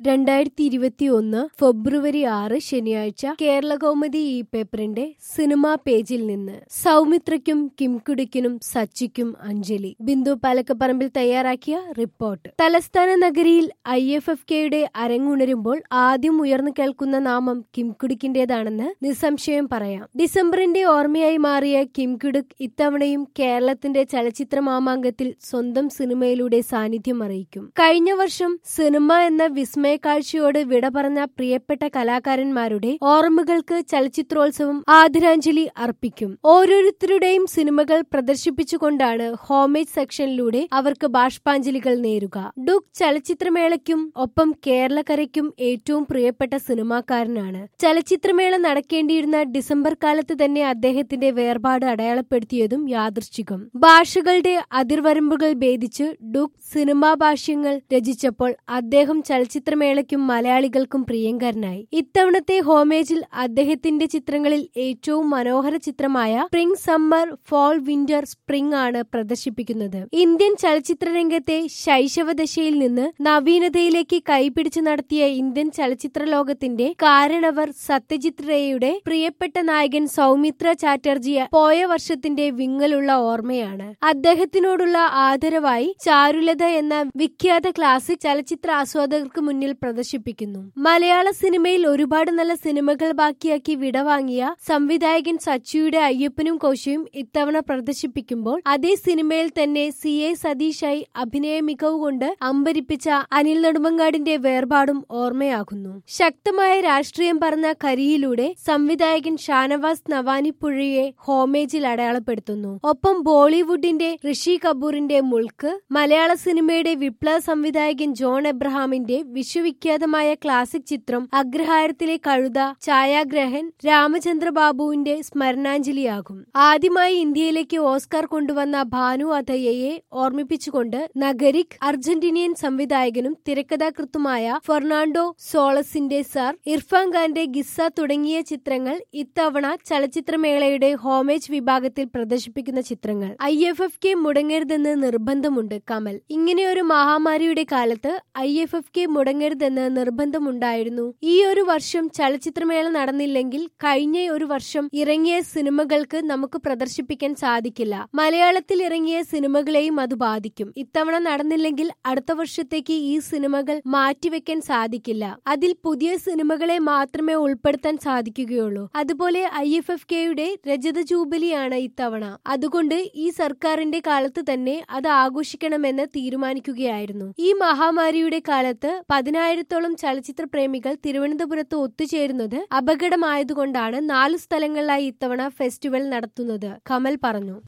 രണ്ടായിരത്തി ഇരുപത്തി ഒന്ന് ഫെബ്രുവരി ആറ് ശനിയാഴ്ച കേരള കൗമുദി ഈ പേപ്പറിന്റെ സിനിമാ പേജിൽ നിന്ന് സൗമിത്രയ്ക്കും കിംകുടിക്കിനും സച്ചിക്കും അഞ്ജലി ബിന്ദു പാലക്കപ്പറമ്പിൽ തയ്യാറാക്കിയ റിപ്പോർട്ട് തലസ്ഥാന നഗരിയിൽ ഐ എഫ് എഫ് കെയുടെ അരങ്ങുണരുമ്പോൾ ആദ്യം ഉയർന്നു കേൾക്കുന്ന നാമം കിംകുടിക്കിന്റേതാണെന്ന് നിസ്സംശയം പറയാം ഡിസംബറിന്റെ ഓർമ്മയായി മാറിയ കിംകുടുക് ഇത്തവണയും കേരളത്തിന്റെ ചലച്ചിത്ര മാമാങ്കത്തിൽ സ്വന്തം സിനിമയിലൂടെ സാന്നിധ്യം അറിയിക്കും കഴിഞ്ഞ വർഷം സിനിമ എന്ന വിസ്മയ കാഴ്ചയോട് വിട പറഞ്ഞ പ്രിയപ്പെട്ട കലാകാരന്മാരുടെ ഓർമ്മകൾക്ക് ചലച്ചിത്രോത്സവം ആദരാഞ്ജലി അർപ്പിക്കും ഓരോരുത്തരുടെയും സിനിമകൾ പ്രദർശിപ്പിച്ചുകൊണ്ടാണ് ഹോമേജ് സെക്ഷനിലൂടെ അവർക്ക് ബാഷ്പാഞ്ജലികൾ നേരുക ഡുക് ചലച്ചിത്രമേളയ്ക്കും ഒപ്പം കേരളക്കരയ്ക്കും ഏറ്റവും പ്രിയപ്പെട്ട സിനിമാക്കാരനാണ് ചലച്ചിത്രമേള നടക്കേണ്ടിയിരുന്ന ഡിസംബർ കാലത്ത് തന്നെ അദ്ദേഹത്തിന്റെ വേർപാട് അടയാളപ്പെടുത്തിയതും യാദൃശ്ചികം ഭാഷകളുടെ അതിർവരമ്പുകൾ ഭേദിച്ച് ഡുക് സിനിമാ ഭാഷ്യങ്ങൾ രചിച്ചപ്പോൾ അദ്ദേഹം ചലച്ചിത്രമേളയ്ക്കും മലയാളികൾക്കും പ്രിയങ്കരനായി ഇത്തവണത്തെ ഹോമേജിൽ അദ്ദേഹത്തിന്റെ ചിത്രങ്ങളിൽ ഏറ്റവും മനോഹര ചിത്രമായ spring summer fall winter spring ആണ് പ്രദർശിപ്പിക്കുന്നത് ഇന്ത്യൻ ചലച്ചിത്ര രംഗത്തെ ശൈശവദശയിൽ നിന്ന് നവീനതയിലേക്ക് കൈപിടിച്ചു നടത്തിയ ഇന്ത്യൻ ചലച്ചിത്ര ലോകത്തിന്റെ കാരണവർ സത്യജിത് റേയുടെ പ്രിയപ്പെട്ട നായകൻ സൗമിത്ര ചാറ്റർജി പോയ വർഷത്തിന്റെ വിങ്ങലുള്ള ഓർമ്മയാണ് അദ്ദേഹത്തിനോടുള്ള ആദരവായി ചാരുലത എന്ന വിഖ്യാത ക്ലാസിക് ചലച്ചിത്ര ആസ്വാദകർക്ക് മുന്നിൽ പ്രദർശിപ്പിക്കുന്നു മലയാള സിനിമയിൽ ഒരുപാട് നല്ല സിനിമകൾ ബാക്കിയാക്കി വിടവാങ്ങിയ സംവിധായകൻ സച്ചിയുടെ അയ്യപ്പനും കോശയും ഇത്തവണ പ്രദർശിപ്പിക്കുമ്പോൾ അതേ സിനിമയിൽ തന്നെ സി എ സതീഷായി അഭിനയ മികവ് കൊണ്ട് അമ്പരിപ്പിച്ച അനിൽ നെടുമങ്ങാടിന്റെ വേർപാടും ഓർമ്മയാകുന്നു ശക്തമായ രാഷ്ട്രീയം പറഞ്ഞ കരിയിലൂടെ സംവിധായകൻ ഷാനവാസ് നവാനിപ്പുഴയെ ഹോമേജിൽ അടയാളപ്പെടുത്തുന്നു ഒപ്പം ബോളിവുഡിന്റെ ഋഷി കപൂറിന്റെ മുൾക്ക് മലയാള സിനിമയുടെ വിപ്ലവ സംവിധായകൻ ജോൺ എബ്രഹാമിന്റെ വിശ്വവിഖ്യാതമായ ക്ലാസിക് ചിത്രം അഗ്രഹാരത്തിലെ കഴുത ഛായാഗ്രഹൻ രാമചന്ദ്ര ബാബുവിന്റെ സ്മരണാഞ്ജലിയാകും ആദ്യമായി ഇന്ത്യയിലേക്ക് ഓസ്കാർ കൊണ്ടുവന്ന ഭാനു അഥയ്യയെ ഓർമ്മിപ്പിച്ചുകൊണ്ട് നഗരിക് അർജന്റീനിയൻ സംവിധായകനും തിരക്കഥാകൃത്തുമായ ഫെർണാണ്ടോ സോളസിന്റെ സാർ ഇർഫാൻ ഖാന്റെ ഗിസ്സ തുടങ്ങിയ ചിത്രങ്ങൾ ഇത്തവണ ചലച്ചിത്രമേളയുടെ ഹോമേജ് വിഭാഗത്തിൽ പ്രദർശിപ്പിക്കുന്ന ചിത്രങ്ങൾ ഐ എഫ് എഫ് കെ മുടങ്ങരുതെന്ന് നിർബന്ധമുണ്ട് കമൽ ഇങ്ങനെയൊരു മഹാമാരിയുടെ കാലത്ത് ഐ എഫ് എഫ് കെ മുടങ്ങരുതെന്ന് നിർബന്ധമുണ്ടായിരുന്നു ഈ ഒരു വർഷം ചലച്ചിത്രമേള നടന്നില്ലെങ്കിൽ കഴിഞ്ഞ ഒരു വർഷം ഇറങ്ങിയ സിനിമകൾക്ക് നമുക്ക് പ്രദർശിപ്പിക്കാൻ സാധിക്കില്ല മലയാളത്തിൽ ഇറങ്ങിയ സിനിമകളെയും അത് ബാധിക്കും ഇത്തവണ നടന്നില്ലെങ്കിൽ അടുത്ത വർഷത്തേക്ക് ഈ സിനിമകൾ മാറ്റിവെക്കാൻ സാധിക്കില്ല അതിൽ പുതിയ സിനിമകളെ മാത്രമേ ഉൾപ്പെടുത്താൻ സാധിക്കുകയുള്ളൂ അതുപോലെ ഐ എഫ് എഫ് കെയുടെ രജത ജൂബിലിയാണ് ഇത്തവണ അതുകൊണ്ട് ഈ സർക്കാരിന്റെ കാലത്ത് തന്നെ അത് ആഘോഷിക്കണമെന്ന് തീരുമാനിക്കുകയായിരുന്നു ഈ മഹാമാരിയുടെ കാലത്ത് പതിനായിരത്തോളം ചലച്ചിത്ര പ്രേമികൾ തിരുവനന്തപുരത്ത് ഒത്തുചേരുന്നത് അപകടമായതുകൊണ്ടാണ് നാലു സ്ഥലങ്ങളിലായി ഇത്തവണ ഫെസ്റ്റിവൽ നടത്തുന്നത് കമൽ പറഞ്ഞു